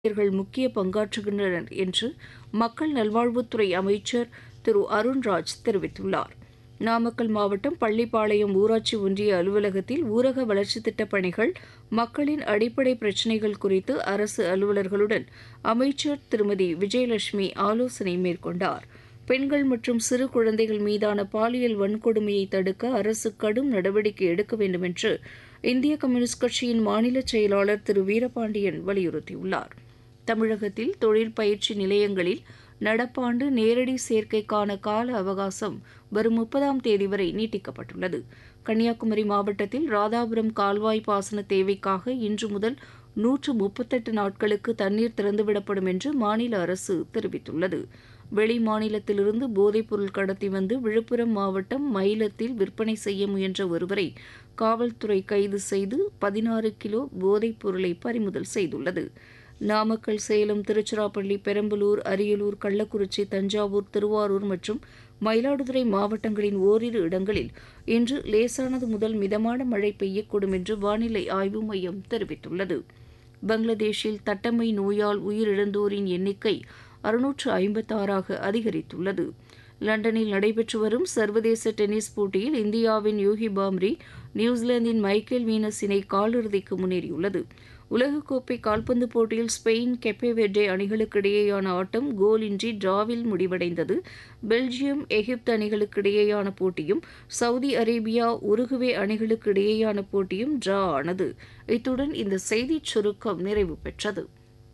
ஆசிரியர்கள் முக்கிய பங்காற்றுகின்றனர் என்று மக்கள் நல்வாழ்வுத்துறை அமைச்சர் திரு அருண்ராஜ் தெரிவித்துள்ளார் நாமக்கல் மாவட்டம் பள்ளிப்பாளையம் ஊராட்சி ஒன்றிய அலுவலகத்தில் ஊரக வளர்ச்சித் திட்டப் பணிகள் மக்களின் அடிப்படை பிரச்சினைகள் குறித்து அரசு அலுவலர்களுடன் அமைச்சர் திருமதி விஜயலட்சுமி ஆலோசனை மேற்கொண்டார் பெண்கள் மற்றும் சிறு குழந்தைகள் மீதான பாலியல் வன்கொடுமையை தடுக்க அரசு கடும் நடவடிக்கை எடுக்க வேண்டும் என்று இந்திய கம்யூனிஸ்ட் கட்சியின் மாநில செயலாளர் திரு வீரபாண்டியன் வலியுறுத்தியுள்ளார் தமிழகத்தில் தொழில் பயிற்சி நிலையங்களில் நடப்பாண்டு நேரடி சேர்க்கைக்கான கால அவகாசம் வரும் முப்பதாம் தேதி வரை நீட்டிக்கப்பட்டுள்ளது கன்னியாகுமரி மாவட்டத்தில் ராதாபுரம் கால்வாய் பாசன தேவைக்காக இன்று முதல் நூற்று முப்பத்தெட்டு நாட்களுக்கு தண்ணீர் திறந்துவிடப்படும் என்று மாநில அரசு தெரிவித்துள்ளது வெளி மாநிலத்திலிருந்து போதைப்பொருள் கடத்தி வந்து விழுப்புரம் மாவட்டம் மயிலத்தில் விற்பனை செய்ய முயன்ற ஒருவரை காவல்துறை கைது செய்து பதினாறு கிலோ போதைப் பொருளை பறிமுதல் செய்துள்ளது நாமக்கல் சேலம் திருச்சிராப்பள்ளி பெரம்பலூர் அரியலூர் கள்ளக்குறிச்சி தஞ்சாவூர் திருவாரூர் மற்றும் மயிலாடுதுறை மாவட்டங்களின் ஓரிரு இடங்களில் இன்று லேசானது முதல் மிதமான மழை பெய்யக்கூடும் என்று வானிலை ஆய்வு மையம் தெரிவித்துள்ளது பங்களாதேஷில் தட்டம்மை நோயால் உயிரிழந்தோரின் எண்ணிக்கை அறுநூற்று ஐம்பத்தாறாக அதிகரித்துள்ளது லண்டனில் நடைபெற்று வரும் சர்வதேச டென்னிஸ் போட்டியில் இந்தியாவின் யூகி பாம்ரி நியூசிலாந்தின் மைக்கேல் வீனஸ் இணை காலிறுதிக்கு முன்னேறியுள்ளது உலகக்கோப்பை கால்பந்து போட்டியில் ஸ்பெயின் கெப்பேவெர்டே அணிகளுக்கு இடையேயான ஆட்டம் கோலின்றி டிராவில் முடிவடைந்தது பெல்ஜியம் எகிப்து அணிகளுக்கு இடையேயான போட்டியும் சவுதி அரேபியா உருகுவே அணிகளுக்கு இடையேயான போட்டியும் டிரா ஆனது இத்துடன் இந்த செய்திச் சுருக்கம் நிறைவு பெற்றது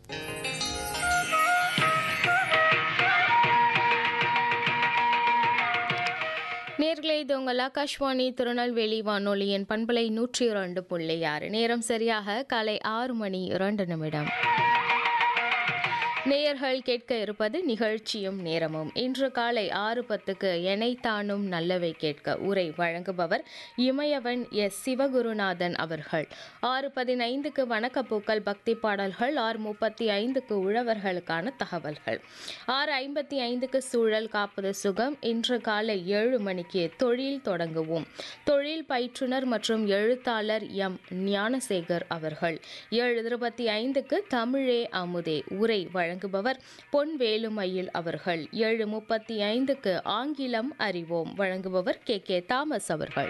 நேர்களே இது உங்கள் ஆகாஷ்வாணி திருநெல்வேலி வானொலியின் பண்பலை நூற்றி இரண்டு புள்ளி ஆறு நேரம் சரியாக காலை ஆறு மணி இரண்டு நிமிடம் நேயர்கள் கேட்க இருப்பது நிகழ்ச்சியும் நேரமும் இன்று காலை ஆறு பத்துக்கு எனை தானும் நல்லவை கேட்க உரை வழங்குபவர் இமயவன் எஸ் சிவகுருநாதன் அவர்கள் ஆறு பதினைந்துக்கு வணக்கப்பூக்கள் பக்தி பாடல்கள் ஆறு முப்பத்தி ஐந்துக்கு உழவர்களுக்கான தகவல்கள் ஆறு ஐம்பத்தி ஐந்துக்கு சூழல் காப்பது சுகம் இன்று காலை ஏழு மணிக்கு தொழில் தொடங்குவோம் தொழில் பயிற்றுனர் மற்றும் எழுத்தாளர் எம் ஞானசேகர் அவர்கள் ஏழு இருபத்தி ஐந்துக்கு தமிழே அமுதே உரை வழங்க வழங்குபவர் பொன் வேலுமயில் அவர்கள் ஏழு முப்பத்தி ஐந்துக்கு ஆங்கிலம் அறிவோம் வழங்குபவர் கே கே தாமஸ் அவர்கள்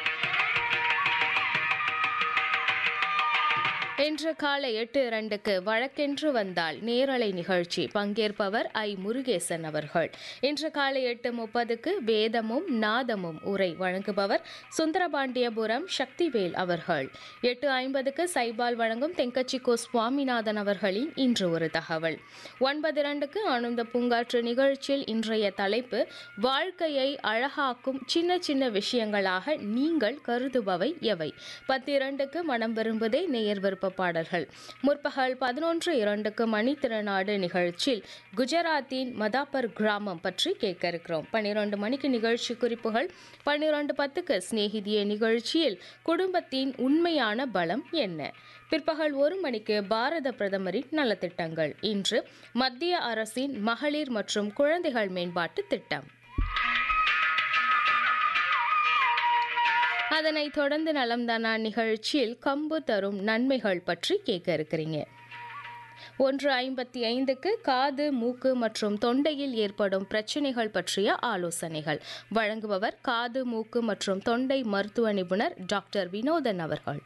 இன்று காலை எட்டு இரண்டுக்கு வழக்கென்று வந்தால் நேரலை நிகழ்ச்சி பங்கேற்பவர் ஐ முருகேசன் அவர்கள் இன்று காலை எட்டு முப்பதுக்கு வேதமும் நாதமும் உரை வழங்குபவர் சுந்தரபாண்டியபுரம் சக்திவேல் அவர்கள் எட்டு ஐம்பதுக்கு சைபால் வழங்கும் தெங்கச்சி கோ சுவாமிநாதன் அவர்களின் இன்று ஒரு தகவல் ஒன்பது இரண்டுக்கு ஆனந்த பூங்காற்று நிகழ்ச்சியில் இன்றைய தலைப்பு வாழ்க்கையை அழகாக்கும் சின்ன சின்ன விஷயங்களாக நீங்கள் கருதுபவை எவை பத்து இரண்டுக்கு மனம் விரும்புதே நேயர் விருப்ப பாடல்கள் முற்பகல் பதினொன்று இரண்டுக்கு மணித்திறனாடு நிகழ்ச்சியில் குஜராத்தின் மதாப்பர் கிராமம் பற்றி கேட்க இருக்கிறோம் பன்னிரண்டு மணிக்கு நிகழ்ச்சி குறிப்புகள் பன்னிரண்டு பத்துக்கு சிநேகிதிய நிகழ்ச்சியில் குடும்பத்தின் உண்மையான பலம் என்ன பிற்பகல் ஒரு மணிக்கு பாரத பிரதமரின் நலத்திட்டங்கள் இன்று மத்திய அரசின் மகளிர் மற்றும் குழந்தைகள் மேம்பாட்டு திட்டம் அதனைத் தொடர்ந்து நலம்தானா நிகழ்ச்சியில் கம்பு தரும் நன்மைகள் பற்றி கேட்க இருக்கிறீங்க ஒன்று ஐம்பத்தி ஐந்துக்கு காது மூக்கு மற்றும் தொண்டையில் ஏற்படும் பிரச்சனைகள் பற்றிய ஆலோசனைகள் வழங்குபவர் காது மூக்கு மற்றும் தொண்டை மருத்துவ நிபுணர் டாக்டர் வினோதன் அவர்கள்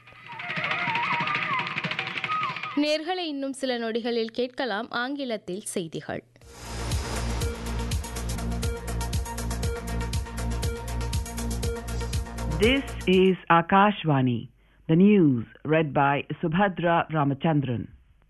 நேர்களை இன்னும் சில நொடிகளில் கேட்கலாம் ஆங்கிலத்தில் செய்திகள் This is Akashvani, the news read by Subhadra Ramachandran.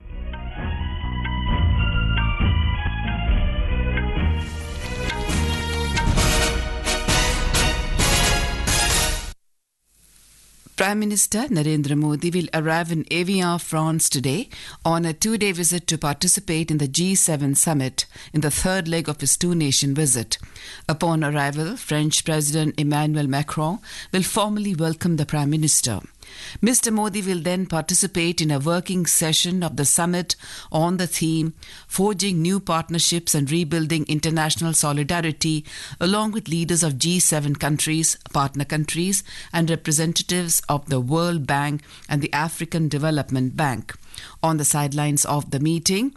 Prime Minister Narendra Modi will arrive in Evian, France today on a two day visit to participate in the G7 summit in the third leg of his two nation visit. Upon arrival, French President Emmanuel Macron will formally welcome the Prime Minister. Mr. Modi will then participate in a working session of the summit on the theme Forging New Partnerships and Rebuilding International Solidarity, along with leaders of G7 countries, partner countries, and representatives of the World Bank and the African Development Bank. On the sidelines of the meeting,